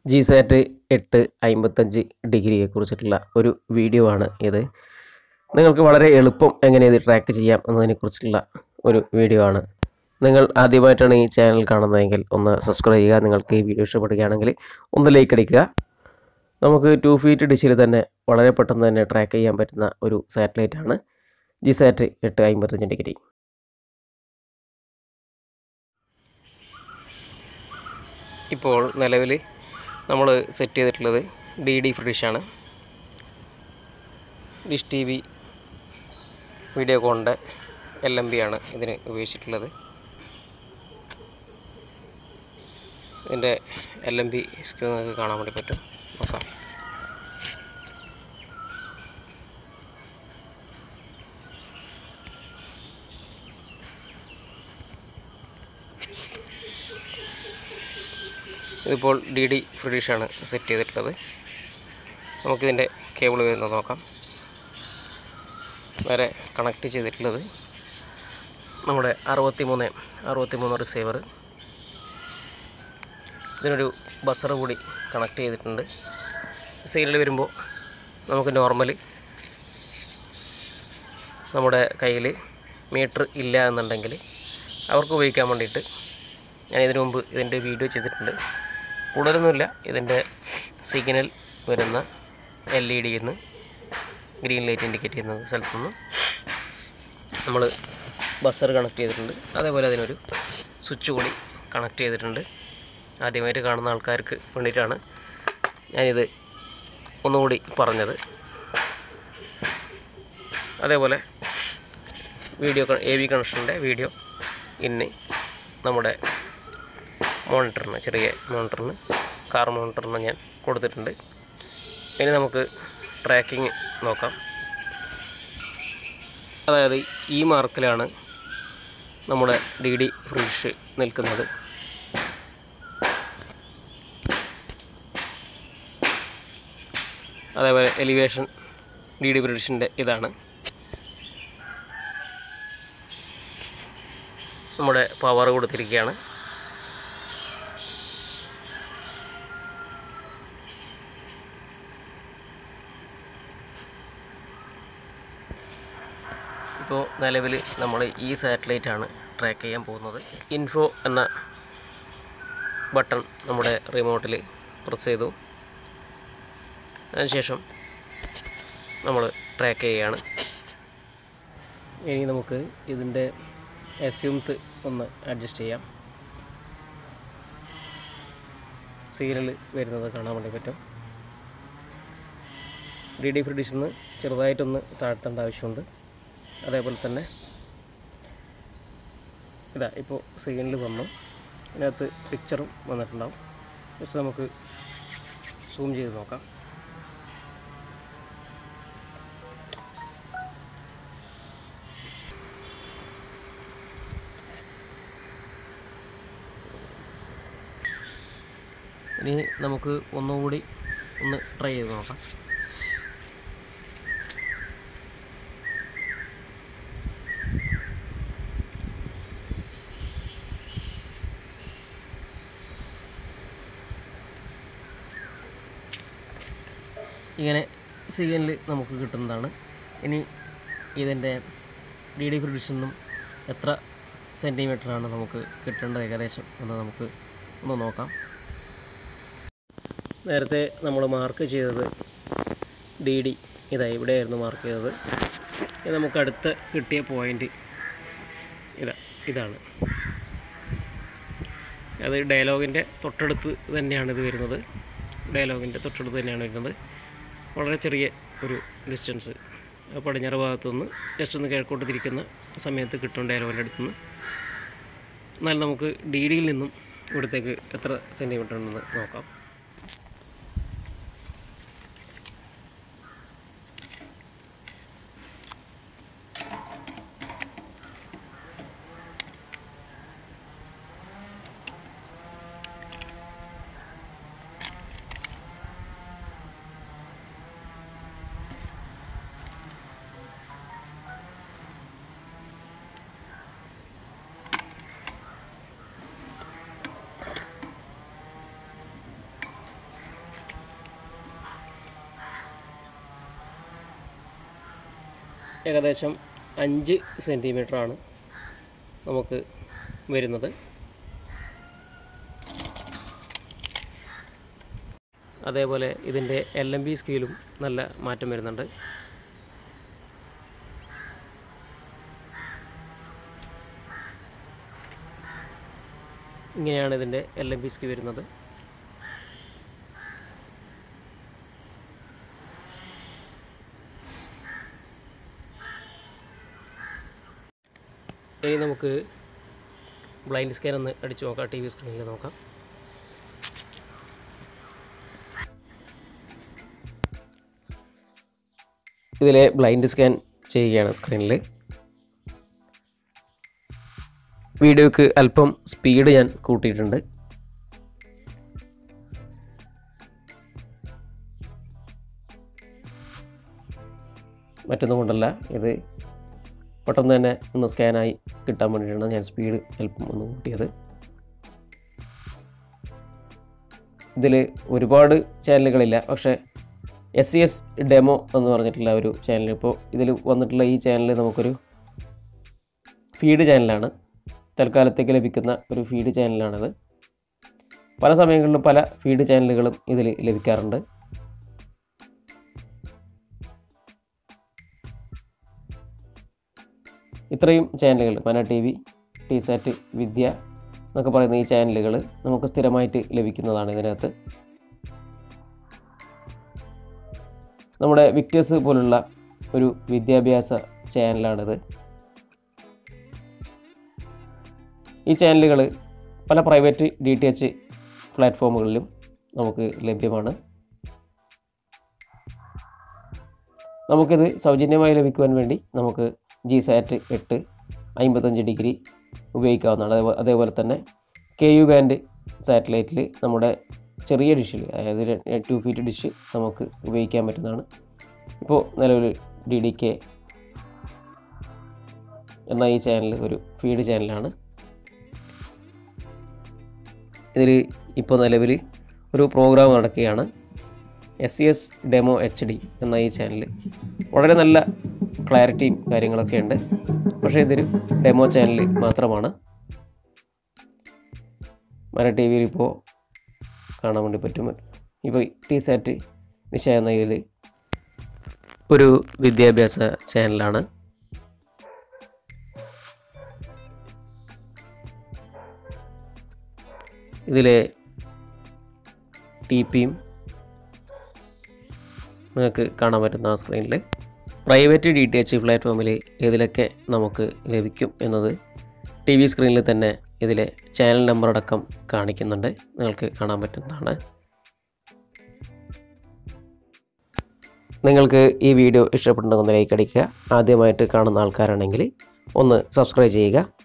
G സാറ്റ് എട്ട് അമ്പത്തഞ്ച് ഡിഗ്രിയെ കുറിച്ചിട്ടുള്ള ഒരു വീഡിയോ ആണ് ഇത് നിങ്ങൾക്ക് വളരെ എളുപ്പം എങ്ങനെ ഇത് ട്രാക്ക് ചെയ്യാം എന്നതിനെക്കുറിച്ചുള്ള ഒരു വീഡിയോ ആണ് നിങ്ങൾ ആദ്യമായിട്ടാണ് ഈ ചാനൽ കാണുന്നതെങ്കിൽ ഒന്ന് സബ്സ്ക്രൈബ് ചെയ്യുക നിങ്ങൾക്ക് ഈ വീഡിയോ ഇഷ്ടപ്പെടുകയാണെങ്കിൽ ഒന്ന് ലൈക്ക് അടിക്കുക നമുക്ക് ടു ഫീറ്റ് ഡിഷിൽ തന്നെ വളരെ പെട്ടെന്ന് തന്നെ ട്രാക്ക് ചെയ്യാൻ പറ്റുന്ന ഒരു സാറ്റലൈറ്റ് ആണ് ജി സാറ്റ് എട്ട് അമ്പത്തഞ്ച് ഡിഗ്രി ഇപ്പോൾ നിലവിൽ നമ്മൾ സെറ്റ് ചെയ്തിട്ടുള്ളത് ഡി ഡി ഫ്രിഡിഷാണ് ഡിഷ് ടി വി വീഡിയോകോണിൻ്റെ എൽ എം ബി ആണ് ഇതിന് ഉപയോഗിച്ചിട്ടുള്ളത് ഇതിൻ്റെ എൽ എം ബി സ്ക്യൂ നിങ്ങൾക്ക് കാണാൻ വേണ്ടി പറ്റും നോക്കാം ഇതിപ്പോൾ ഡി ഡി ഫ്രിഡിഷാണ് സെറ്റ് ചെയ്തിട്ടുള്ളത് നമുക്കിതിൻ്റെ കേബിൾ വരുന്നത് നോക്കാം വരെ കണക്ട് ചെയ്തിട്ടുള്ളത് നമ്മുടെ അറുപത്തി മൂന്ന് അറുപത്തി മൂന്ന് റിസീവർ ഇതിനൊരു ബസർ കൂടി കണക്ട് ചെയ്തിട്ടുണ്ട് സൈഡിൽ വരുമ്പോൾ നമുക്ക് നോർമൽ നമ്മുടെ കയ്യിൽ മീറ്റർ ഇല്ല എന്നുണ്ടെങ്കിൽ അവർക്ക് ഉപയോഗിക്കാൻ വേണ്ടിയിട്ട് ഞാൻ ഇതിനു മുമ്പ് ഇതിൻ്റെ വീഡിയോ ചെയ്തിട്ടുണ്ട് കൂടുതലൊന്നുമില്ല ഇതിൻ്റെ സിഗ്നൽ വരുന്ന എൽ ഇ ഡിയിൽ നിന്ന് ഗ്രീൻ ലൈറ്റ് ഇൻഡിക്കേറ്റ് ചെയ്യുന്ന സ്ഥലത്തു നിന്ന് നമ്മൾ ബസർ കണക്ട് ചെയ്തിട്ടുണ്ട് അതേപോലെ അതിനൊരു സ്വിച്ച് കൂടി കണക്ട് ചെയ്തിട്ടുണ്ട് ആദ്യമായിട്ട് കാണുന്ന ആൾക്കാർക്ക് വേണ്ടിയിട്ടാണ് ഞാനിത് ഒന്നുകൂടി പറഞ്ഞത് അതേപോലെ വീഡിയോ എ വി കണക്ഷൻ്റെ വീഡിയോ ഇന്ന് നമ്മുടെ മോണിറ്ററിന് ചെറിയ മോണിറ്ററിന് കാർ മോണിറ്ററിന് ഞാൻ കൊടുത്തിട്ടുണ്ട് ഇനി നമുക്ക് ട്രാക്കിംഗ് നോക്കാം അതായത് ഈ മാർക്കിലാണ് നമ്മുടെ ഡി ഡി ഫ്രിഷ് നിൽക്കുന്നത് അതേപോലെ എലിവേഷൻ ഡി ഡി ബ്രിഡിഷിൻ്റെ ഇതാണ് നമ്മുടെ പവർ കൊടുത്തിരിക്കുകയാണ് ഇപ്പോൾ നിലവിൽ നമ്മൾ ഈ സാറ്റലൈറ്റാണ് ട്രാക്ക് ചെയ്യാൻ പോകുന്നത് ഇൻഫോ എന്ന ബട്ടൺ നമ്മുടെ റിമോട്ടിൽ പ്രസ് ചെയ്തു അതിനുശേഷം നമ്മൾ ട്രാക്ക് ചെയ്യുകയാണ് ഇനി നമുക്ക് ഇതിൻ്റെ എസ്യൂംത്ത് ഒന്ന് അഡ്ജസ്റ്റ് ചെയ്യാം സീരിയൽ വരുന്നത് കാണാൻ വേണ്ടി പറ്റും ഡി ഡി ഫ്രിഡിഷിൽ നിന്ന് ചെറുതായിട്ടൊന്ന് താഴ്ത്തേണ്ട ആവശ്യമുണ്ട് അതേപോലെ തന്നെ ഇതാ ഇപ്പോൾ സീനിൽ വന്നു ഇതിനകത്ത് പിക്ചറും വന്നിട്ടുണ്ടാവും ജസ്റ്റ് നമുക്ക് സൂം ചെയ്ത് നോക്കാം ഇനി നമുക്ക് ഒന്നുകൂടി ഒന്ന് ട്രൈ ചെയ്ത് നോക്കാം ഇങ്ങനെ സിഗ്നൽ നമുക്ക് കിട്ടുന്നതാണ് ഇനി ഇതിൻ്റെ ഡി ഡി ഫ്രിഡിഷിൽ നിന്നും എത്ര സെൻറ്റിമീറ്ററാണ് നമുക്ക് കിട്ടേണ്ടത് ഏകദേശം എന്ന് നമുക്ക് ഒന്ന് നോക്കാം നേരത്തെ നമ്മൾ മാർക്ക് ചെയ്തത് ഡി ഡി ഇതാ ഇവിടെയായിരുന്നു മാർക്ക് ചെയ്തത് ഇത് നമുക്ക് അടുത്ത കിട്ടിയ പോയിൻ്റ് ഇതാ ഇതാണ് അത് ഡയലോഗിൻ്റെ തൊട്ടടുത്ത് തന്നെയാണ് ഇത് വരുന്നത് ഡയലോഗിൻ്റെ തൊട്ടടുത്ത് തന്നെയാണ് വരുന്നത് വളരെ ചെറിയ ഒരു ഡിസ്റ്റൻസ് പടിഞ്ഞാറ് ഭാഗത്തു നിന്ന് ജസ്റ്റ് ഒന്ന് കിഴക്കോട്ട് തിരിക്കുന്ന സമയത്ത് കിട്ടും ഡയലോഗിൻ്റെ അടുത്ത് നിന്ന് എന്നാൽ നമുക്ക് ഡി ഡിയിൽ നിന്നും ഇവിടത്തേക്ക് എത്ര സെൻറ്റിമീറ്റർ ഉണ്ടെന്ന് നോക്കാം ഏകദേശം അഞ്ച് സെൻറ്റിമീറ്ററാണ് നമുക്ക് വരുന്നത് അതേപോലെ ഇതിൻ്റെ എൽ എം ബി സ്കെയിലും നല്ല മാറ്റം വരുന്നുണ്ട് ഇങ്ങനെയാണ് ഇതിൻ്റെ എൽ എം ബി സ്കി വരുന്നത് ഇനി നമുക്ക് ബ്ലൈൻഡ് സ്കാൻ ഒന്ന് അടിച്ചു നോക്കാം ടി വി സ്ക്രീനിൽ നോക്കാം ഇതിലെ ബ്ലൈൻഡ് സ്കാൻ ചെയ്യുകയാണ് സ്ക്രീനിൽ വീഡിയോക്ക് അല്പം സ്പീഡ് ഞാൻ കൂട്ടിയിട്ടുണ്ട് മറ്റൊന്നും കൊണ്ടല്ല ഇത് പെട്ടെന്ന് തന്നെ ഒന്ന് സ്കാനായി കിട്ടാൻ വേണ്ടിയിട്ടാണ് ഞാൻ സ്പീഡ് അല്പം ഒന്ന് കൂട്ടിയത് ഇതിൽ ഒരുപാട് ചാനലുകളില്ല പക്ഷേ എസ് സി എസ് ഡെമോ എന്ന് പറഞ്ഞിട്ടുള്ള ഒരു ചാനൽ ഇപ്പോൾ ഇതിൽ വന്നിട്ടുള്ള ഈ ചാനൽ നമുക്കൊരു ഫീഡ് ചാനലാണ് തൽക്കാലത്തേക്ക് ലഭിക്കുന്ന ഒരു ഫീഡ് ചാനലാണിത് പല സമയങ്ങളിലും പല ഫീഡ് ചാനലുകളും ഇതിൽ ലഭിക്കാറുണ്ട് ഇത്രയും ചാനലുകൾ Mana T V T SAT Vidya എന്നൊക്കെ പറയുന്ന ഈ ചാനലുകൾ നമുക്ക് സ്ഥിരമായിട്ട് ലഭിക്കുന്നതാണ് ഇതിനകത്ത് നമ്മുടെ വിക്ടേഴ്സ് പോലുള്ള ഒരു വിദ്യാഭ്യാസ ചാനലാണിത് ഈ ചാനലുകൾ പല പ്രൈവറ്റ് ഡി ടി എച്ച് പ്ലാറ്റ്ഫോമുകളിലും നമുക്ക് ലഭ്യമാണ് നമുക്കിത് സൗജന്യമായി ലഭിക്കുവാൻ വേണ്ടി നമുക്ക് ജി സാറ്റ് എട്ട് അമ്പത്തഞ്ച് ഡിഗ്രി ഉപയോഗിക്കാവുന്നതാണ് അതേപോലെ അതേപോലെ തന്നെ കെ യു ബാൻഡ് സാറ്റലൈറ്റിൽ നമ്മുടെ ചെറിയ ഡിഷിൽ അതായത് ടു ഫീറ്റ് ഡിഷ് നമുക്ക് ഉപയോഗിക്കാൻ പറ്റുന്നതാണ് ഇപ്പോൾ നിലവിൽ ഡി ഡി കെ എന്ന ഈ ചാനൽ ഒരു ഫീഡ് ചാനലാണ് ഇതിൽ ഇപ്പോൾ നിലവിൽ ഒരു പ്രോഗ്രാം നടക്കുകയാണ് S C S demo H D എന്ന ഈ ചാനൽ വളരെ നല്ല ക്ലാരിറ്റിയും കാര്യങ്ങളൊക്കെ ഉണ്ട് പക്ഷേ ഇതൊരു ഡെമോ ചാനൽ മാത്രമാണ് മര ടി വിയിൽ ഇപ്പോൾ കാണാൻ വേണ്ടി പറ്റും ഇപ്പോൾ ടി സാറ്റ് നിശ എന്ന ഇതിൽ ഒരു വിദ്യാഭ്യാസ ചാനലാണ് ഇതിലെ ടി പിയും നിങ്ങൾക്ക് കാണാൻ പറ്റുന്ന ആ സ്ക്രീനിൽ പ്രൈവറ്റ് ഡി ടി എച്ച് പ്ലാറ്റ്ഫോമിൽ ഏതിലൊക്കെ നമുക്ക് ലഭിക്കും എന്നത് ടി വി സ്ക്രീനിൽ തന്നെ ഇതിലെ ചാനൽ നമ്പർ അടക്കം കാണിക്കുന്നുണ്ട് നിങ്ങൾക്ക് കാണാൻ പറ്റുന്നതാണ് നിങ്ങൾക്ക് ഈ വീഡിയോ ഇഷ്ടപ്പെട്ടുണ്ടെങ്കിൽ ഒന്ന് ലൈക്ക് അടിക്കുക ആദ്യമായിട്ട് കാണുന്ന ആൾക്കാരാണെങ്കിൽ ഒന്ന് സബ്സ്ക്രൈബ് ചെയ്യുക